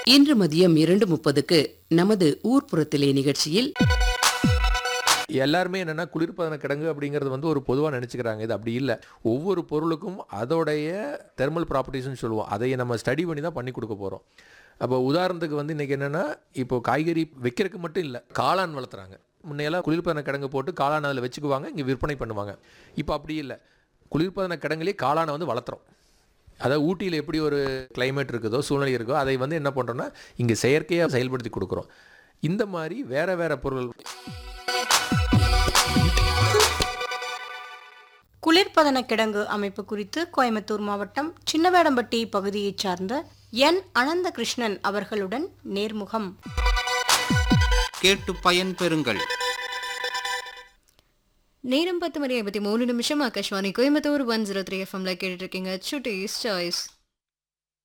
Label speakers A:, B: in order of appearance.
A: இன்று மதியம் இரண்டு முப்பதுக்கு நமது ஊர்ப்புறத்திலே நிகழ்ச்சியில்
B: எல்லாருமே என்னன்னா குளிர்பதன கிடங்கு அப்படிங்கிறது வந்து ஒரு பொதுவாக நினச்சிக்கிறாங்க இது அப்படி இல்லை ஒவ்வொரு பொருளுக்கும் அதோடைய தெர்மல் ப்ராப்பர்ட்டிஸ்னு சொல்லுவோம் அதை நம்ம ஸ்டடி பண்ணி தான் பண்ணி கொடுக்க போகிறோம் அப்போ உதாரணத்துக்கு வந்து இன்றைக்கி என்னென்னா இப்போ காய்கறி வைக்கிறதுக்கு மட்டும் இல்லை காளான் வளர்த்துறாங்க முன்னையெல்லாம் குளிர்பதன கிடங்கு போட்டு காளான் அதில் வச்சுக்குவாங்க இங்கே விற்பனை பண்ணுவாங்க இப்போ அப்படி இல்லை குளிர்பதன கிடங்குலேயே காளானை வந்து வளர்த்துறோம் அதாவது ஊட்டியில் எப்படி ஒரு கிளைமேட் இருக்குதோ சூழ்நிலை இருக்கோ அதை வந்து என்ன பண்ணுறோன்னா இங்கே செயற்கையாக செயல்படுத்தி கொடுக்குறோம் இந்த மாதிரி வேறு வேறு பொருள்
C: குளிர்பதன கிடங்கு அமைப்பு குறித்து கோயம்புத்தூர் மாவட்டம் சின்னவேடம்பட்டி பகுதியைச் சார்ந்த என் அனந்த கிருஷ்ணன் அவர்களுடன் நேர்முகம்
D: கேட்டு பயன்பெறுங்கள்
E: நேரம் பத்து மணி ஐம்பத்தி மூணு நிமிஷம் Akashvani Coimbatore one zero three எஃப்எம்ல கேட்டுட்டு இருக்கீங்க சுட்டீஸ் சாய்ஸ்